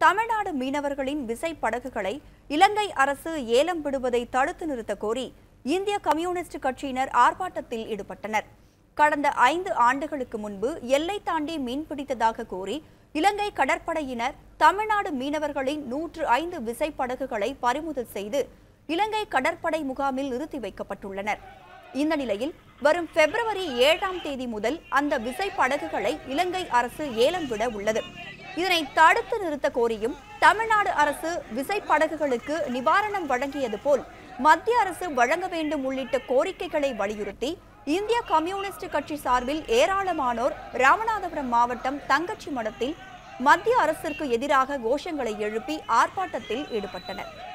தமிழ்நாடு மீனவர்களின் விசை படகுகளை இலங்கை அரசு ஏலம் விடுவதை தடுத்து நிறுத்த கோரி இந்திய கம்யூனிஸ்ட் கட்சியினர் ஆர்ப்பாட்டத்தில் ஈடுபட்டனர் கடந்த ஐந்து ஆண்டுகளுக்கு முன்பு எல்லை தாண்டி மீன்பிடித்ததாக கூறி இலங்கை கடற்படையினர் தமிழ்நாடு மீனவர்களின் நூற்று ஐந்து விசை படகுகளை பறிமுதல் செய்து இலங்கை கடற்படை முகாமில் நிறுத்தி வைக்கப்பட்டுள்ளனர் இந்த நிலையில் வரும் பிப்ரவரி ஏழாம் தேதி முதல் அந்த விசை படகுகளை இலங்கை அரசு ஏலம் விட உள்ளது இதனை தடுத்து நிறுத்த கோரியும் தமிழ்நாடு அரசு விசை படகுகளுக்கு நிவாரணம் வழங்கியது போல் மத்திய அரசு வழங்க வேண்டும் உள்ளிட்ட கோரிக்கைகளை வலியுறுத்தி இந்திய கம்யூனிஸ்ட் கட்சி சார்பில் ஏராளமானோர் ராமநாதபுரம் மாவட்டம் தங்கச்சி மடத்தில் மத்திய அரசிற்கு எதிராக கோஷங்களை எழுப்பி ஆர்ப்பாட்டத்தில் ஈடுபட்டனர்